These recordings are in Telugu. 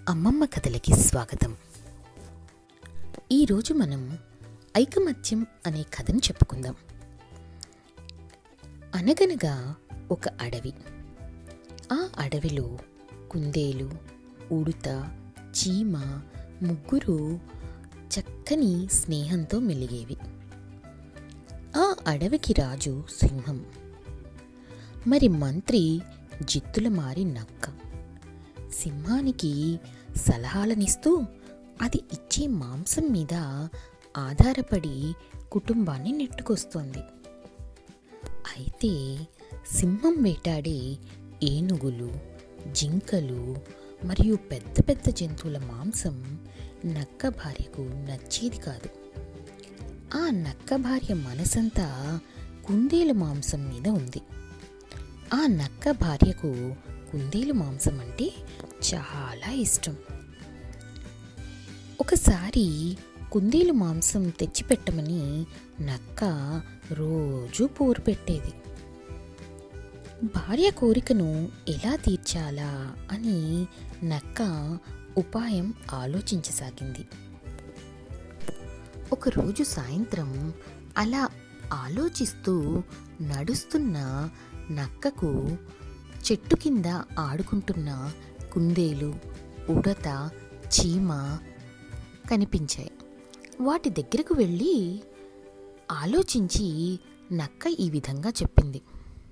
అమ్మమ్మ కథలకి స్వాగతం ఈరోజు మనం ఐకమత్యం అనే కథను చెప్పుకుందాం అనగనగా ఒక అడవి ఆ అడవిలో కుందేలు ఉడుత చీమ ముగ్గురు చక్కని స్నేహంతో మెలిగేవి ఆ అడవికి రాజు సింహం మరి మంత్రి జిత్తుల మారి నక్క సింహానికి సలహాలనిస్తూ అది ఇచ్చే మాంసం మీద ఆధారపడి కుటుంబాన్ని నెట్టుకొస్తోంది అయితే సింహం వేటాడే ఏనుగులు జింకలు మరియు పెద్ద పెద్ద జంతువుల మాంసం నక్క భార్యకు నచ్చేది కాదు ఆ నక్క భార్య మనసంతా కుందేలు మాంసం మీద ఉంది ఆ నక్క భార్యకు కుందేలు మాంసం అంటే చాలా ఇష్టం ఒకసారి కుందేలు మాంసం తెచ్చిపెట్టమని నక్క రోజు పోరు పెట్టేది భార్య కోరికను ఎలా తీర్చాలా అని నక్క ఉపాయం ఆలోచించసాగింది ఒకరోజు సాయంత్రం అలా ఆలోచిస్తూ నడుస్తున్న నక్కకు చెట్టు కింద ఆడుకుంటున్న కుందేలు ఉడత చీమ కనిపించాయి వాటి దగ్గరకు వెళ్ళి ఆలోచించి నక్క ఈ విధంగా చెప్పింది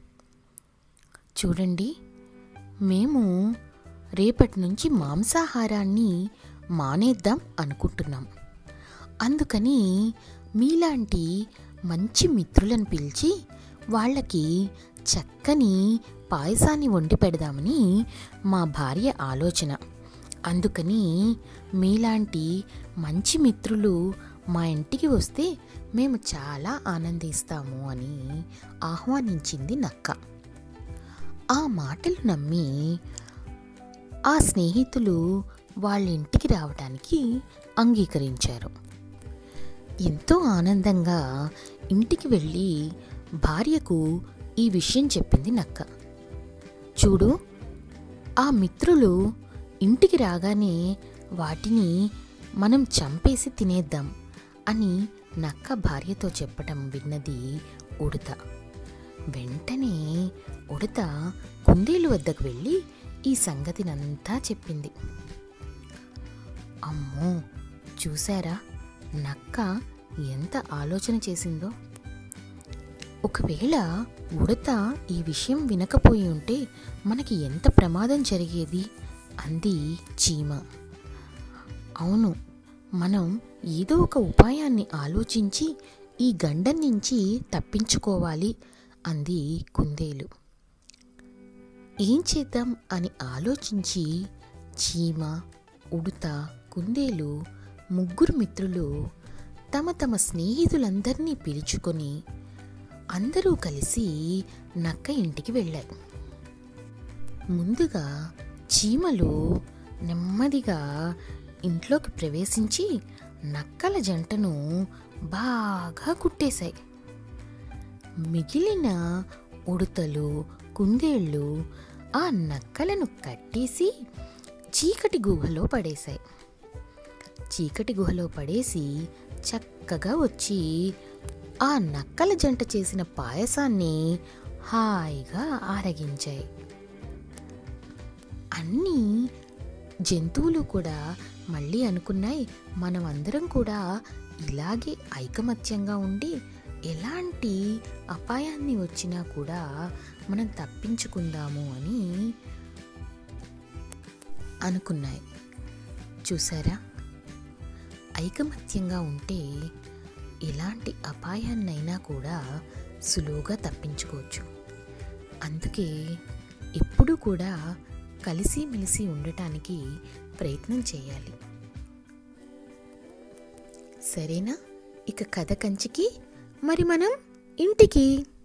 చూడండి మేము రేపటి నుంచి మాంసాహారాన్ని మానేద్దాం అనుకుంటున్నాం అందుకని మీలాంటి మంచి మిత్రులను పిలిచి వాళ్ళకి చక్కని పాయసాన్ని వండి పెడదామని మా భార్య ఆలోచన అందుకని మీలాంటి మంచి మిత్రులు మా ఇంటికి వస్తే మేము చాలా ఆనందిస్తాము అని ఆహ్వానించింది నక్క ఆ మాటలు నమ్మి ఆ స్నేహితులు వాళ్ళ ఇంటికి రావడానికి అంగీకరించారు ఎంతో ఆనందంగా ఇంటికి వెళ్ళి భార్యకు ఈ విషయం చెప్పింది నక్క చూడు ఆ మిత్రులు ఇంటికి రాగానే వాటిని మనం చంపేసి తినేద్దాం అని నక్క భార్యతో చెప్పటం విన్నది ఉడత వెంటనే ఉడత కుందేలు వద్దకు వెళ్ళి ఈ సంగతినంతా చెప్పింది అమ్మో చూసారా నక్క ఎంత ఆలోచన చేసిందో ఒకవేళ ఉడత ఈ విషయం వినకపోయి ఉంటే మనకి ఎంత ప్రమాదం జరిగేది అంది చీమ అవును మనం ఏదో ఒక ఉపాయాన్ని ఆలోచించి ఈ గండం నుంచి తప్పించుకోవాలి అంది కుందేలు ఏం చేద్దాం అని ఆలోచించి చీమ ఉడుత కుందేలు ముగ్గురు మిత్రులు తమ తమ స్నేహితులందరినీ పిలుచుకొని అందరూ కలిసి నక్క ఇంటికి వెళ్ళారు ముందుగా చీమలు నెమ్మదిగా ఇంట్లోకి ప్రవేశించి నక్కల జంటను బాగా కుట్టేశాయి మిగిలిన ఉడతలు కుందేళ్ళు ఆ నక్కలను కట్టేసి చీకటి గుహలో పడేశాయి చీకటి గుహలో పడేసి చక్కగా వచ్చి ఆ నక్కల జంట చేసిన పాయసాన్ని హాయిగా ఆరగించాయి అన్నీ జంతువులు కూడా మళ్ళీ అనుకున్నాయి మనం అందరం కూడా ఇలాగే ఐకమత్యంగా ఉండి ఎలాంటి అపాయాన్ని వచ్చినా కూడా మనం తప్పించుకుందాము అని అనుకున్నాయి చూసారా ఐకమత్యంగా ఉంటే ఎలాంటి అపాయాన్నైనా కూడా సులువుగా తప్పించుకోవచ్చు అందుకే ఎప్పుడూ కూడా కలిసిమెలిసి ఉండటానికి ప్రయత్నం చేయాలి సరేనా ఇక కథ కంచికి మరి మనం ఇంటికి